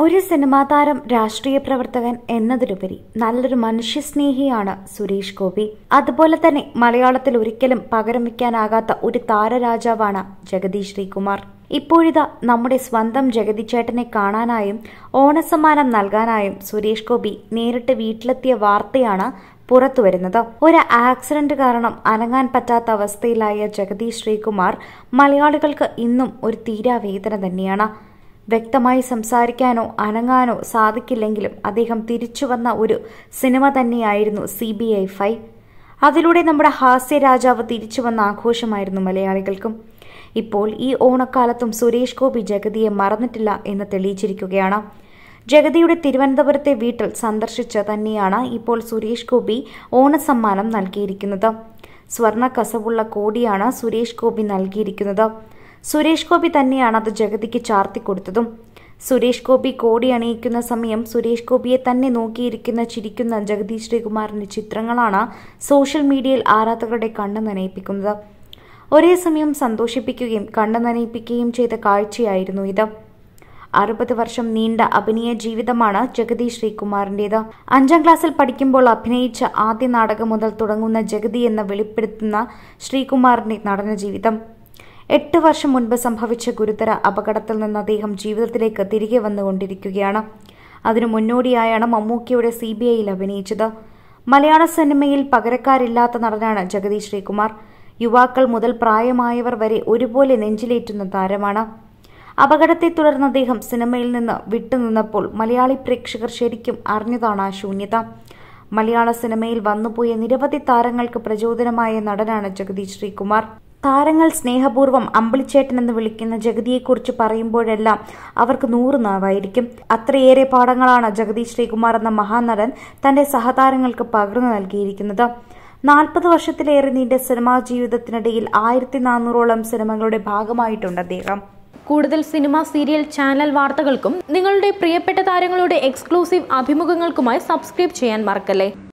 ഒരു സിനിമാ താരം രാഷ്ട്രീയ പ്രവർത്തകൻ എന്നതിലുപരി നല്ലൊരു മനുഷ്യസ്നേഹിയാണ് സുരേഷ് ഗോപി അതുപോലെ തന്നെ മലയാളത്തിൽ ഒരിക്കലും പകരം വയ്ക്കാനാകാത്ത ഒരു താരരാജാവാണ് ജഗദീഷ് ശ്രീകുമാർ ഇപ്പോഴിതാ നമ്മുടെ സ്വന്തം ജഗതി ചേട്ടനെ കാണാനായും ഓണസമ്മാനം നൽകാനായും സുരേഷ് ഗോപി നേരിട്ട് വീട്ടിലെത്തിയ വാർത്തയാണ് പുറത്തുവരുന്നത് ഒരു ആക്സിഡന്റ് കാരണം അനങ്ങാൻ പറ്റാത്ത അവസ്ഥയിലായ ജഗദീഷ് ശ്രീകുമാർ മലയാളികൾക്ക് ഇന്നും ഒരു തീരാവേദന തന്നെയാണ് വ്യക്തമായി സംസാരിക്കാനോ അനങ്ങാനോ സാധിക്കില്ലെങ്കിലും അദ്ദേഹം തിരിച്ചു വന്ന ഒരു സിനിമ തന്നെയായിരുന്നു സി ബി ഐ ഫൈവ് അതിലൂടെ നമ്മുടെ ഹാസ്യ രാജാവ് തിരിച്ചു വന്ന ആഘോഷമായിരുന്നു മലയാളികൾക്കും ഇപ്പോൾ ഈ ഓണക്കാലത്തും സുരേഷ് ഗോപി ജഗതിയെ മറന്നിട്ടില്ല എന്ന് തെളിയിച്ചിരിക്കുകയാണ് ജഗതിയുടെ തിരുവനന്തപുരത്തെ വീട്ടിൽ സന്ദർശിച്ച് തന്നെയാണ് ഇപ്പോൾ സുരേഷ് ഗോപി ഓണസമ്മാനം നൽകിയിരിക്കുന്നത് സ്വർണ്ണ കസവുള്ള കോടിയാണ് സുരേഷ് ഗോപി നൽകിയിരിക്കുന്നത് സുരേഷ് ഗോപി തന്നെയാണ് അത് ജഗതിക്ക് ചാർത്തിക്കൊടുത്തതും സുരേഷ് ഗോപി കോടി അണിയിക്കുന്ന സമയം സുരേഷ് ഗോപിയെ തന്നെ നോക്കിയിരിക്കുന്ന ചിരിക്കുന്ന ജഗദീഷ് ശ്രീകുമാറിന്റെ ചിത്രങ്ങളാണ് സോഷ്യൽ മീഡിയയിൽ ആരാധകരുടെ കണ്ണ് നനയിപ്പിക്കുന്നത് ഒരേ സമയം സന്തോഷിപ്പിക്കുകയും കണ്ണ് നനയിപ്പിക്കുകയും ചെയ്ത കാഴ്ചയായിരുന്നു ഇത് അറുപത് വർഷം നീണ്ട അഭിനയ ജീവിതമാണ് ജഗദീഷ് ശ്രീകുമാറിന്റേത് അഞ്ചാം ക്ലാസ്സിൽ പഠിക്കുമ്പോൾ അഭിനയിച്ച ആദ്യ നാടകം മുതൽ തുടങ്ങുന്ന ജഗതി എന്ന് വെളിപ്പെടുത്തുന്ന ശ്രീകുമാറിന്റെ നടന ജീവിതം എട്ട് വർഷം മുൻപ് സംഭവിച്ച ഗുരുതര അപകടത്തിൽ നിന്ന് അദ്ദേഹം ജീവിതത്തിലേക്ക് തിരികെ വന്നുകൊണ്ടിരിക്കുകയാണ് അതിനു മുന്നോടിയായാണ് മമ്മൂക്കിയുടെ സി ബി ഐയിൽ അഭിനയിച്ചത് മലയാള സിനിമയിൽ പകരക്കാരില്ലാത്ത നടനാണ് ജഗദീഷ് ശ്രീകുമാർ യുവാക്കൾ മുതൽ പ്രായമായവർ വരെ ഒരുപോലെ നെഞ്ചിലേറ്റുന്ന താരമാണ് അപകടത്തെ തുടർന്ന് അദ്ദേഹം സിനിമയിൽ നിന്ന് വിട്ടുനിന്നപ്പോൾ മലയാളി പ്രേക്ഷകർ ശരിക്കും അറിഞ്ഞതാണ് ആ ശൂന്യത മലയാള സിനിമയിൽ വന്നുപോയ നിരവധി താരങ്ങൾക്ക് പ്രചോദനമായ നടനാണ് ജഗദീഷ് ശ്രീകുമാർ താരങ്ങൾ സ്നേഹപൂർവ്വം അമ്പിളിച്ചേട്ടൻ എന്ന് വിളിക്കുന്ന ജഗതിയെക്കുറിച്ച് പറയുമ്പോഴെല്ലാം അവർക്ക് നൂറ് നാവായിരിക്കും അത്രയേറെ പാഠങ്ങളാണ് ജഗദീഷ് ശ്രീകുമാർ എന്ന മഹാനടൻ തന്റെ സഹതാരങ്ങൾക്ക് പകർന്നു നൽകിയിരിക്കുന്നത് നാൽപ്പത് വർഷത്തിലേറെ നീണ്ട സിനിമാ ജീവിതത്തിനിടയിൽ ആയിരത്തി നാനൂറോളം സിനിമകളുടെ ഭാഗമായിട്ടുണ്ട് അദ്ദേഹം കൂടുതൽ സിനിമ സീരിയൽ ചാനൽ വാർത്തകൾക്കും നിങ്ങളുടെ പ്രിയപ്പെട്ട താരങ്ങളുടെ എക്സ്ക്ലൂസീവ് അഭിമുഖങ്ങൾക്കുമായി സബ്സ്ക്രൈബ് ചെയ്യാൻ മറക്കല്ലേ